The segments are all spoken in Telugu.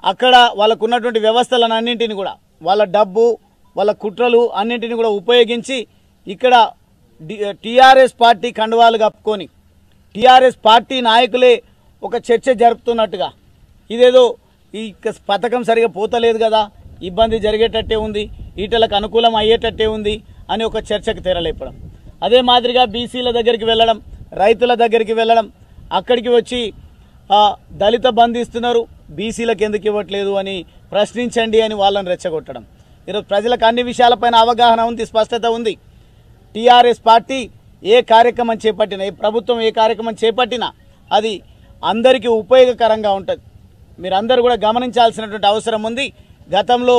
అక్కడ వాళ్ళకు ఉన్నటువంటి వ్యవస్థలను అన్నింటిని కూడా వాళ్ళ డబ్బు వాళ్ళ కుట్రలు అన్నింటిని కూడా ఉపయోగించి ఇక్కడ టీఆర్ఎస్ పార్టీ కండువాలు కప్పుకొని టీఆర్ఎస్ పార్టీ నాయకులే ఒక చర్చ జరుపుతున్నట్టుగా ఇదేదో ఈ క- పథకం సరిగా పోతలేదు కదా ఇబ్బంది జరిగేటట్టే ఉంది ఈటలకు అనుకూలం అయ్యేటట్టే ఉంది అని ఒక చర్చకు తెరలేపడం అదే మాదిరిగా బీసీల దగ్గరికి వెళ్ళడం రైతుల దగ్గరికి వెళ్ళడం అక్కడికి వచ్చి ఆ, దళిత బంధు ఇస్తున్నారు బీసీలకు ఎందుకు ఇవ్వట్లేదు అని ప్రశ్నించండి అని వాళ్ళని రెచ్చగొట్టడం ఈరోజు ప్రజలకు అన్ని విషయాలపైన అవగాహన ఉంది స్పష్టత ఉంది టీఆర్ఎస్ పార్టీ ఏ కార్యక్రమం చేపట్టినా ఏ ప్రభుత్వం ఏ కార్యక్రమం చేపట్టినా అది అందరికీ ఉపయోగకరంగా ఉంటుంది మీరందరూ కూడా గమనించాల్సినటువంటి అవసరం ఉంది గతంలో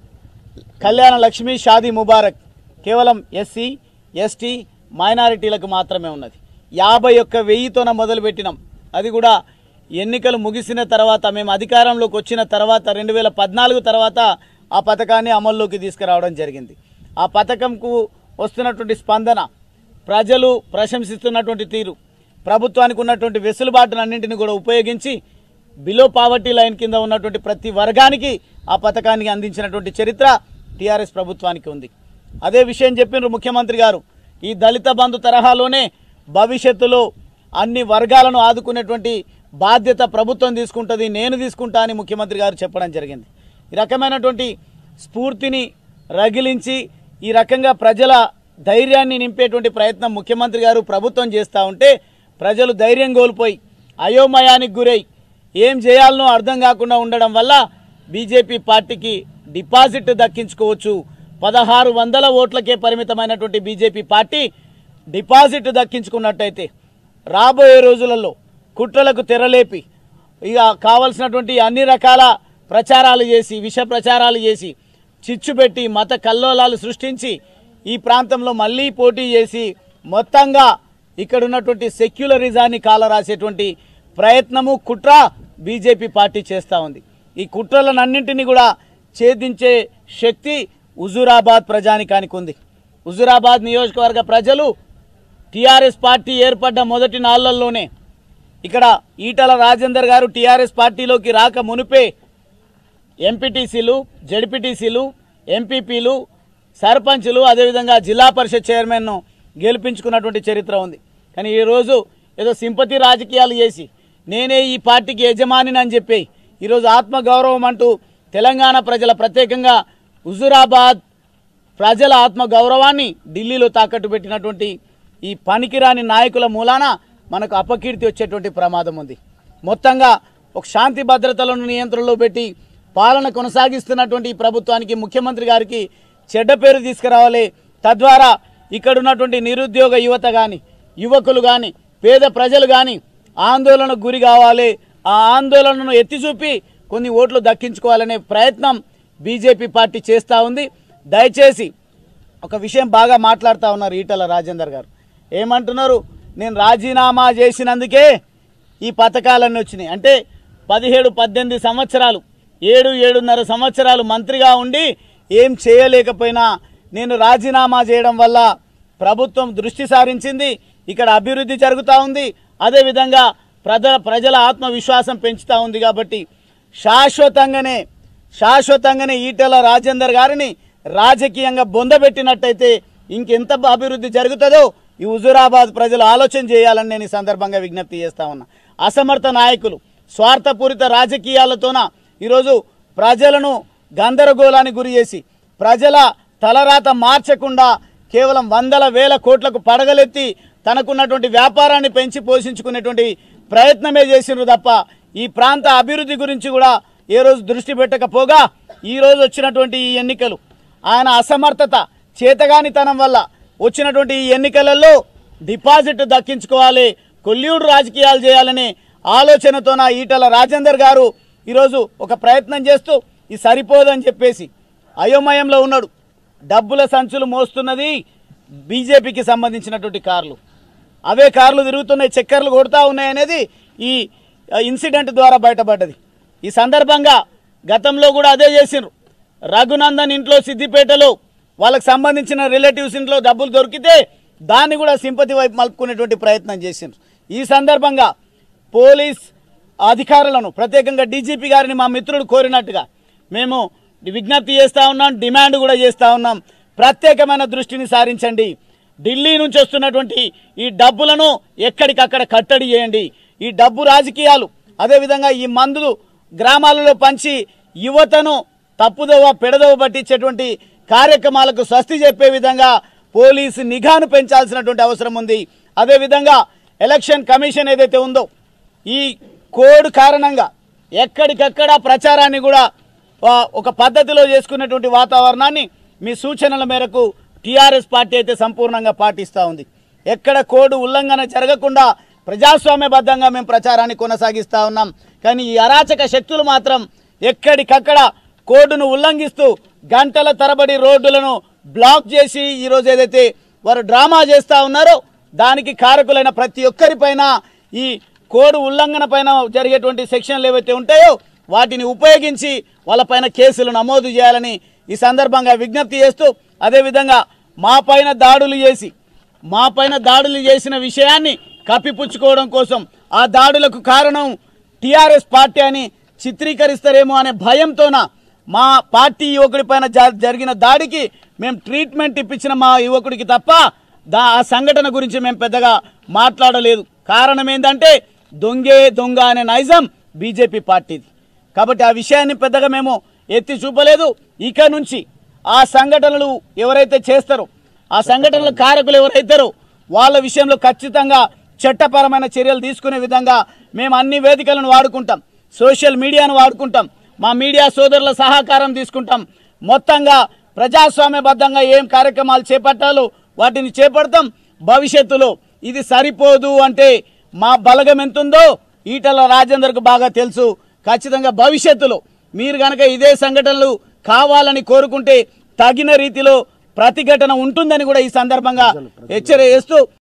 కళ్యాణ లక్ష్మి షాదీ ముబారక్ కేవలం ఎస్సీ ఎస్టీ మైనారిటీలకు మాత్రమే ఉన్నది యాభై ఒక్క వెయ్యితోన మొదలుపెట్టినాం అది కూడా ఎన్నికలు ముగిసిన తర్వాత మేము అధికారంలోకి వచ్చిన తర్వాత రెండు వేల పద్నాలుగు తర్వాత ఆ పథకాన్ని అమల్లోకి తీసుకురావడం జరిగింది ఆ పథకంకు వస్తున్నటువంటి స్పందన ప్రజలు ప్రశంసిస్తున్నటువంటి తీరు ప్రభుత్వానికి ఉన్నటువంటి వెసులుబాటునన్నింటిని కూడా ఉపయోగించి బిలో పావర్టీ లైన్ కింద ఉన్నటువంటి ప్రతి వర్గానికి ఆ పథకానికి అందించినటువంటి చరిత్ర టీఆర్ఎస్ ప్రభుత్వానికి ఉంది అదే విషయం చెప్పినారు ముఖ్యమంత్రి గారు ఈ దళిత బంధు తరహాలోనే భవిష్యత్తులో అన్ని వర్గాలను ఆదుకునేటువంటి బాధ్యత ప్రభుత్వం తీసుకుంటుంది నేను తీసుకుంటా అని ముఖ్యమంత్రి గారు చెప్పడం జరిగింది ఈ రకమైనటువంటి స్ఫూర్తిని రగిలించి ఈ రకంగా ప్రజల ధైర్యాన్ని నింపేటువంటి ప్రయత్నం ముఖ్యమంత్రి గారు ప్రభుత్వం చేస్తూ ఉంటే ప్రజలు ధైర్యం కోల్పోయి అయోమయానికి గురై ఏం చేయాలనో అర్థం కాకుండా ఉండడం వల్ల బీజేపీ పార్టీకి డిపాజిట్ దక్కించుకోవచ్చు పదహారు వందల ఓట్లకే పరిమితమైనటువంటి బీజేపీ పార్టీ డిపాజిట్ దక్కించుకున్నట్టయితే రాబోయే రోజులలో కుట్రలకు తెరలేపి ఇక కావలసినటువంటి అన్ని రకాల ప్రచారాలు చేసి విష ప్రచారాలు చేసి చిచ్చు పెట్టి మత కల్లోలాలు సృష్టించి ఈ ప్రాంతంలో మళ్ళీ పోటీ చేసి మొత్తంగా ఇక్కడ ఉన్నటువంటి సెక్యులరిజాన్ని కాలరాసేటువంటి ప్రయత్నము కుట్ర బీజేపీ పార్టీ చేస్తూ ఉంది ఈ కుట్రలనన్నింటినీ కూడా ఛేదించే శక్తి హుజూరాబాద్ ప్రజానికానికి ఉంది హుజూరాబాద్ నియోజకవర్గ ప్రజలు టీఆర్ఎస్ పార్టీ ఏర్పడ్డ మొదటి నాళ్లలోనే ఇక్కడ ఈటల రాజేందర్ గారు టీఆర్ఎస్ పార్టీలోకి రాక మునిపే ఎంపీటీసీలు జడ్పీటీసీలు ఎంపీపీలు సర్పంచులు అదేవిధంగా జిల్లా పరిషత్ చైర్మన్ను గెలిపించుకున్నటువంటి చరిత్ర ఉంది కానీ ఈరోజు ఏదో సింపతి రాజకీయాలు చేసి నేనే ఈ పార్టీకి యజమానిని అని చెప్పి ఈరోజు ఆత్మగౌరవం అంటూ తెలంగాణ ప్రజల ప్రత్యేకంగా హుజురాబాద్ ప్రజల ఆత్మ గౌరవాన్ని ఢిల్లీలో తాకట్టు పెట్టినటువంటి ఈ పనికిరాని నాయకుల మూలాన మనకు అపకీర్తి వచ్చేటువంటి ప్రమాదం ఉంది మొత్తంగా ఒక శాంతి భద్రతలను నియంత్రణలో పెట్టి పాలన కొనసాగిస్తున్నటువంటి ఈ ప్రభుత్వానికి ముఖ్యమంత్రి గారికి చెడ్డ పేరు తీసుకురావాలి తద్వారా ఇక్కడ ఉన్నటువంటి నిరుద్యోగ యువత కానీ యువకులు కానీ పేద ప్రజలు కానీ ఆందోళనకు గురి కావాలి ఆ ఆందోళనను ఎత్తి చూపి కొన్ని ఓట్లు దక్కించుకోవాలనే ప్రయత్నం బీజేపీ పార్టీ చేస్తూ ఉంది దయచేసి ఒక విషయం బాగా మాట్లాడుతూ ఉన్నారు ఈటల రాజేందర్ గారు ఏమంటున్నారు నేను రాజీనామా చేసినందుకే ఈ పథకాలన్నీ వచ్చినాయి అంటే పదిహేడు పద్దెనిమిది సంవత్సరాలు ఏడు ఏడున్నర సంవత్సరాలు మంత్రిగా ఉండి ఏం చేయలేకపోయినా నేను రాజీనామా చేయడం వల్ల ప్రభుత్వం దృష్టి సారించింది ఇక్కడ అభివృద్ధి జరుగుతూ ఉంది అదేవిధంగా ప్రజల ప్రజల ఆత్మవిశ్వాసం పెంచుతూ ఉంది కాబట్టి శాశ్వతంగానే శాశ్వతంగానే ఈటెల రాజేందర్ గారిని రాజకీయంగా బొందబెట్టినట్టయితే ఇంకెంత అభివృద్ధి జరుగుతుందో ఈ హుజూరాబాద్ ప్రజలు ఆలోచన చేయాలని నేను ఈ సందర్భంగా విజ్ఞప్తి చేస్తా ఉన్నా అసమర్థ నాయకులు స్వార్థపూరిత రాజకీయాలతోన ఈరోజు ప్రజలను గందరగోళానికి గురి చేసి ప్రజల తలరాత మార్చకుండా కేవలం వందల వేల కోట్లకు పడగలెత్తి తనకున్నటువంటి వ్యాపారాన్ని పెంచి పోషించుకునేటువంటి ప్రయత్నమే చేసిండ్రు తప్ప ఈ ప్రాంత అభివృద్ధి గురించి కూడా ఏ రోజు దృష్టి పెట్టకపోగా ఈ రోజు వచ్చినటువంటి ఈ ఎన్నికలు ఆయన అసమర్థత చేతగానితనం వల్ల వచ్చినటువంటి ఈ ఎన్నికలలో డిపాజిట్ దక్కించుకోవాలి కొల్యూడు రాజకీయాలు చేయాలనే ఆలోచనతో నా ఈటల రాజేందర్ గారు ఈరోజు ఒక ప్రయత్నం చేస్తూ ఇది సరిపోదని చెప్పేసి అయోమయంలో ఉన్నాడు డబ్బుల సంచులు మోస్తున్నది బీజేపీకి సంబంధించినటువంటి కార్లు అవే కార్లు తిరుగుతున్నాయి చక్కర్లు కొడతా ఉన్నాయనేది ఈ ఆ, ఇన్సిడెంట్ ద్వారా బయటపడ్డది ఈ సందర్భంగా గతంలో కూడా అదే చేసిండ్రు రఘునందన్ ఇంట్లో సిద్దిపేటలో వాళ్ళకి సంబంధించిన రిలేటివ్స్ ఇంట్లో డబ్బులు దొరికితే దాన్ని కూడా సింపతి వైపు మలుపుకునేటువంటి ప్రయత్నం చేసిండ్రు ఈ సందర్భంగా పోలీస్ అధికారులను ప్రత్యేకంగా డీజీపీ గారిని మా మిత్రుడు కోరినట్టుగా మేము విజ్ఞప్తి చేస్తా ఉన్నాం డిమాండ్ కూడా చేస్తా ఉన్నాం ప్రత్యేకమైన దృష్టిని సారించండి ఢిల్లీ నుంచి వస్తున్నటువంటి ఈ డబ్బులను ఎక్కడికక్కడ కట్టడి చేయండి ఈ డబ్బు రాజకీయాలు అదేవిధంగా ఈ మందులు గ్రామాలలో పంచి యువతను తప్పుదోవ పెడదోవ పట్టించేటువంటి కార్యక్రమాలకు స్వస్తి చెప్పే విధంగా పోలీసు నిఘాను పెంచాల్సినటువంటి అవసరం ఉంది అదేవిధంగా ఎలక్షన్ కమిషన్ ఏదైతే ఉందో ఈ కోడ్ కారణంగా ఎక్కడికక్కడ ప్రచారాన్ని కూడా ఆ, ఒక పద్ధతిలో చేసుకున్నటువంటి వాతావరణాన్ని మీ సూచనల మేరకు టీఆర్ఎస్ పార్టీ అయితే సంపూర్ణంగా పాటిస్తూ ఉంది ఎక్కడ కోడ్ ఉల్లంఘన జరగకుండా ప్రజాస్వామ్యబద్ధంగా మేము ప్రచారాన్ని కొనసాగిస్తూ ఉన్నాం కానీ ఈ అరాచక శక్తులు మాత్రం ఎక్కడికక్కడ కోడ్ను ఉల్లంఘిస్తూ గంటల తరబడి రోడ్డులను బ్లాక్ చేసి ఈరోజు ఏదైతే వారు డ్రామా చేస్తూ ఉన్నారో దానికి కారకులైన ప్రతి ఒక్కరిపైన ఈ కోడ్ ఉల్లంఘన పైన జరిగేటువంటి సెక్షన్లు ఏవైతే ఉంటాయో వాటిని ఉపయోగించి వాళ్ళపైన కేసులు నమోదు చేయాలని ఈ సందర్భంగా విజ్ఞప్తి చేస్తూ అదేవిధంగా మా పైన దాడులు చేసి మా పైన దాడులు చేసిన విషయాన్ని కప్పిపుచ్చుకోవడం కోసం ఆ దాడులకు కారణం టీఆర్ఎస్ పార్టీ అని చిత్రీకరిస్తారేమో అనే భయంతోన మా పార్టీ యువకుడి పైన జ- జరిగిన దాడికి మేము ట్రీట్మెంట్ ఇప్పించిన మా యువకుడికి తప్ప దా ఆ సంఘటన గురించి మేము పెద్దగా మాట్లాడలేదు కారణం ఏంటంటే దొంగే దొంగ అనే నైజం బీజేపీ పార్టీది కాబట్టి ఆ విషయాన్ని పెద్దగా మేము ఎత్తి చూపలేదు ఇక నుంచి ఆ సంఘటనలు ఎవరైతే చేస్తారో ఆ సంఘటనల కారకులు ఎవరైతారో వాళ్ళ విషయంలో ఖచ్చితంగా చట్టపరమైన చర్యలు తీసుకునే విధంగా మేము అన్ని వేదికలను వాడుకుంటాం సోషల్ మీడియాను వాడుకుంటాం మా మీడియా సోదరుల సహకారం తీసుకుంటాం మొత్తంగా ప్రజాస్వామ్యబద్ధంగా ఏం కార్యక్రమాలు చేపట్టాలో వాటిని చేపడతాం భవిష్యత్తులో ఇది సరిపోదు అంటే మా బలగం ఎంతుందో ఈటల రాజేందర్కు బాగా తెలుసు ఖచ్చితంగా భవిష్యత్తులో మీరు గనక ఇదే సంఘటనలు కావాలని కోరుకుంటే తగిన రీతిలో ప్రతిఘటన ఉంటుందని కూడా ఈ సందర్భంగా హెచ్చరిస్తూ